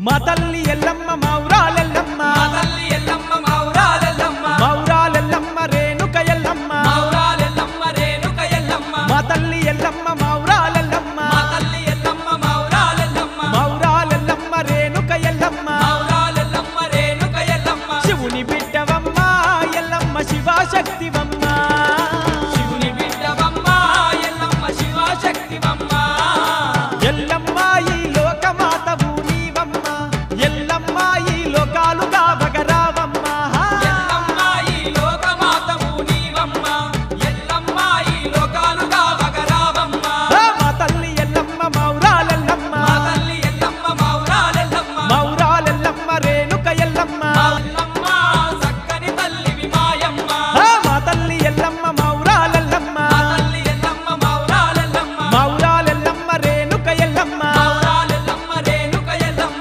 మా తల్లి ఎల్లమ్మ మౌరాలెల్లమ్మ మా తల్లి ఎల్లమ్మ మౌరాలెల్లమ్మ మౌరాలెల్లమ్మ రేణుక ఎల్లమ్మ మౌరాలెల్లమ్మ రేణుక ఎల్లమ్మ మా తల్లి ఎల్లమ్మ మౌరాలెల్లమ్మ మా తల్లి ఎల్లమ్మ మౌరాలెల్లమ్మ మౌరాలెల్లమ్మ రేణుక ఎల్లమ్మ మౌరాలెల్లమ్మ రేణుక ఎల్లమ్మ శివుని బిడ్డవమ్మ ఎల్లమ్మ శివాశక్తివమ్మ శివుని బిడ్డవమ్మ ఎల్లమ్మ శివశక్తివమ్మ ఎల్లమ్మ ఈ లోకమాతవు నీవమ్మ ఎల్లమ్మ ఈ లోకాలు కావగరావమ్మ ఎల్లమ్మ ఈ లోకమాతవు నీవమ్మ ఎల్లమ్మ ఈ లోకాలు కావగరావమ్మ మా తల్లి ఎల్లమ్మ మౌరాలెల్లమ్మ మా తల్లి ఎల్లమ్మ మౌరాలెల్లమ్మ మౌరాలెల్లమ్మ రేణుక ఎల్లమ్మ ఎల్లమ్మ చక్కని తల్లివి మాయమ్మ మా తల్లి ఎల్లమ్మ మౌరాలెల్లమ్మ మా తల్లి ఎల్లమ్మ మౌరాలెల్లమ్మ మౌరాలెల్లమ్మ రేణుక ఎల్లమ్మ మౌరాలెల్లమ్మ రేణుక ఎల్లమ్మ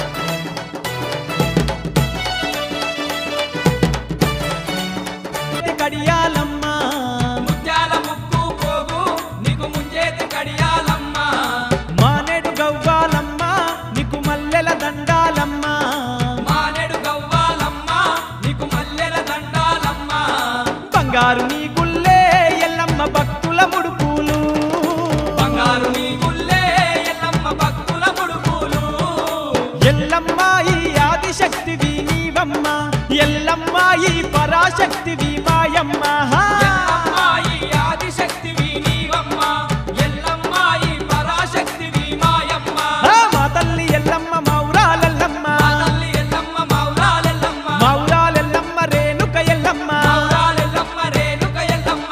కడియాలమ్మ ముత్యాల ముక్కు పోగు నీకు ముంచేతి కడియాలమ్మ మానేడు గవ్వాలమ్మ నీకు మల్లెల దండాలమ్మ మానెడు గవ్వాలమ్మ నీకు మల్లెల దండాలమ్మ బంగారు నీ గుల్లే ఎల్లమ్మ భక్తుల ముడుపులు బంగారు నీ గుల్లే ఎల్లమ్మ భక్తుల ముడుపులు ఎల్లమ్మ ఈ ఆదిశక్తివి నీవమ్మ ఎల్లమ్మ ఈ పరాశక్తివి మాయమ్మ ఎల్లమ్మ ఈ ఆదిశక్తివి నీవమ్మ ఎల్లమ్మ ఈ పరాశక్తివి మాయమ్మ మా తల్లి ఎల్లమ్మ మౌరాలెల్లమ్మ మా తల్లి ఎల్లమ్మ మౌరాలెల్లమ్మ మౌరాలెల్లమ్మ రేణుక ఎల్లమ్మ మౌరాలెల్లమ్మ రేణుక ఎల్లమ్మ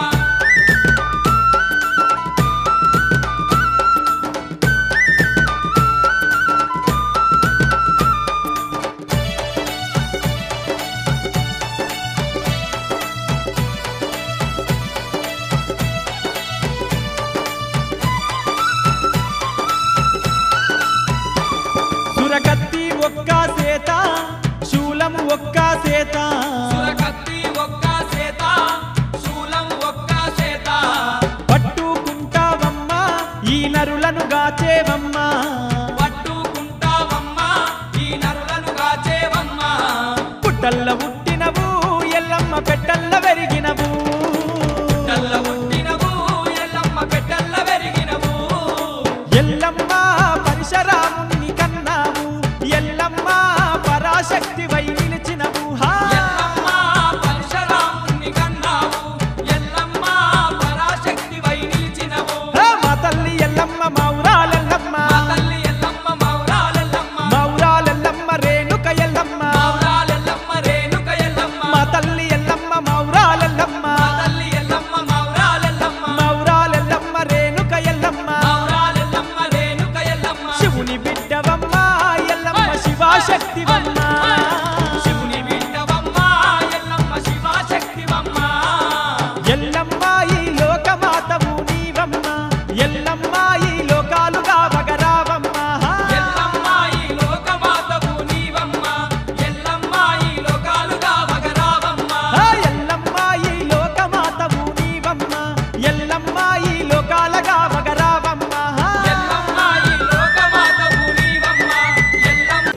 సురకత్తి ఒక్క సేత శూలము ఒక్క సేత సురకత్తి ఒక్క సేత శూలం ఒక్క సేత పట్టుకుంటావమ్మ ఈ నరులను గాచేవమ్మ పట్టుకుంటావమ్మ ఈ నరులను కాచేవమ్మ పుట్టల్ల పుట్టినవు ఎల్లమ్మ పెట్టల్ల వెరిగినవు కల్ల పుట్టినవు ఎల్లమ్మ పెట్టల్ల పెరిగినవు ఎల్లమ్మ పరశురాముని కన్నావు ఎల్లమ్మ పరాశక్తి వై నిలిచినవు హా ఎల్లమ్మ పరశురాముని కన్నావు ఎల్లమ్మ పరాశక్తి వై నిలిచినవు హా, మా తల్లి ఎల్లమ్మ మౌరాలెల్లమ్మ మా తల్లి ఎల్లమ్మ మౌరాలెల్లమ్మ మౌరాలెల్లమ్మ రేణుక ఎల్లమ్మ మౌరాలెల్లమ్మ రేణుక ఎల్లమ్మ మా తల్లి ఎల్లమ్మ మౌరాలెల్లమ్మ మా తల్లి ఎల్లమ్మ మౌరాలెల్లమ్మ మౌరాలెల్లమ్మ రేణుక ఎల్లమ్మ మౌరాలెల్లమ్మ రేణుక ఎల్లమ్మ శివుని బిడ్డవమ్మ ఎల్లమ్మ శివాశక్తివమ్మ శివుని బిడ్డవమ్మ ఎల్లమ్మ శివశక్తివమ్మ ఎల్లమ్మ ఈ లోకమాతవు నీవమ్మ ఎల్లమ్మ ఈ లోకాలు కావగరావమ్మ ఎల్లమ్మ ఈ లోకమాతవు నీవమ్మ ఎల్లమ్మ ఈ లోకాలు కావగరావమ్మ ఆ, ఎల్లమ్మ ఈ లోకమాతవు నీవమ్మ ఎల్లమ్మ ఈ లోకాల కావగరావమ్మ ఎల్లమ్మ ఈ లోకమాతవు నీవమ్మ ఎల్లమ్మ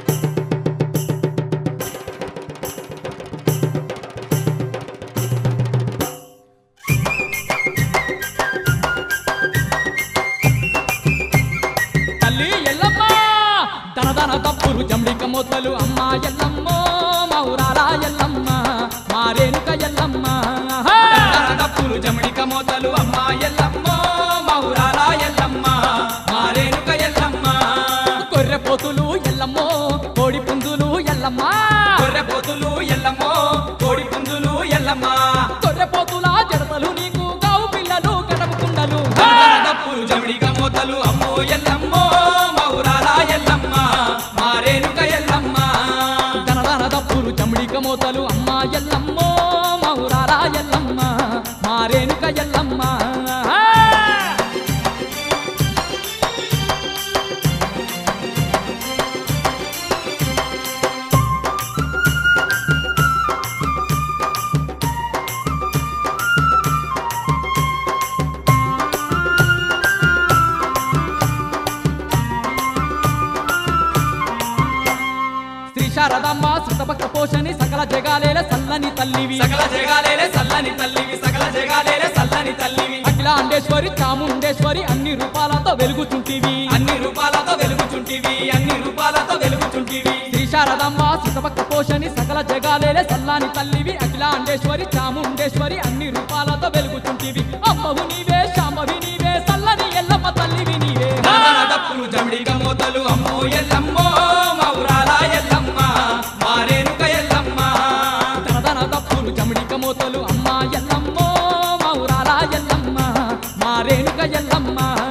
తల్లి ఎల్లమ్మ దనదన తప్పులు జంబిక మొత్తలు అమ్మ ఎల్లమ్మ మౌరాల ఎల్లమ్మ మారేనుక ఎల్లమ్మ తప్పులు జమడిక మోతలు అమ్మ ఎల్లమ్మ మౌరాల ఎల్లమ్మ మారేనుక ఎల్లమ్మ గొర్రె పోతులు ఎల్లమ్మ కోడి పుంజులు ఎల్లమ్మ గొర్రె పోతులు ఎల్లమ్మ కోడి పుంజులు ఎల్లమ్మ గొర్రె పోతుల జడతలు నీకు గావు పిల్లలు గడప కుండలు తప్పులు జమడిక మోతలు అమ్మో ఎల్లమ్మ మౌరాల ఎల్లమ్మ మారేనుక ఎల్లమ్మ దనదన తప్పులు జంబిక మొత్తలు అమ్మ ఎల్లమ్మ మౌరాల ఎల్లమ్మ మారేనుక ఎల్లమ్మ శారదమ్మ శృతభక్త పోషణి సకల జగాలేల సల్లని తల్లివి సకల జగాలేలే సల్లని తల్లివి సకల జగాలేలే సల్లని తల్లివి అఖిలాండేశ్వరి చాముండేశ్వరి అన్ని రూపాలతో వెలుగుచుంటివి అన్ని రూపాలతో వెలుగుచుంటివి అన్ని రూపాలతో వెలుగుచుంటివి శ్రీ శారదమ్మ శృతభక్త పోషణి సకల జగాలేల సల్లాని తల్లివి అఖిలాండేశ్వరి చాముండేశ్వరి అన్ని రూపాలతో వెలుగుచుంటివి అమ్మవు నీవే శాంభవి నీవే సల్లని ఎల్లమ్మ తల్లివి నీవే నానా డప్పులు జమిడిక మోతలు అమ్మో ఎల్లమ్మో మౌరాల ఎల్లమ్మ మారేనుక ఎల్లమ్మ తనదన తప్పులు చమిడిక మోతలు అమ్మ ఎల్లమ్మో మౌరాల ఎల్లమ్మ మా రేణుక ఎల్లమ్మ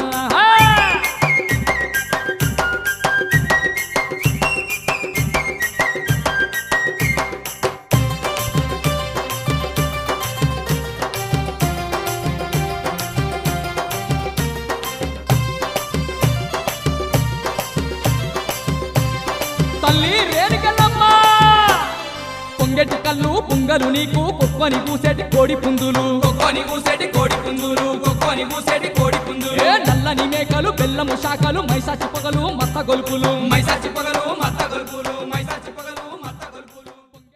తల్లి రేణుకెళ్ళమ్మ పొంగెటి కళ్ళు పుంగలు నీకు కుక్కని పూసేటి కోడి పుందులు కొక్కొని కూసేటి కోడి పుందులు కొక్కొని కూసేటి కోడి పుందులు ఏ నల్లని మేకలు బెల్లము శాఖలు మైసా చిప్పగలు మత్త గొలుపులు మైసాచి పొగలు మత్త గొలుపులు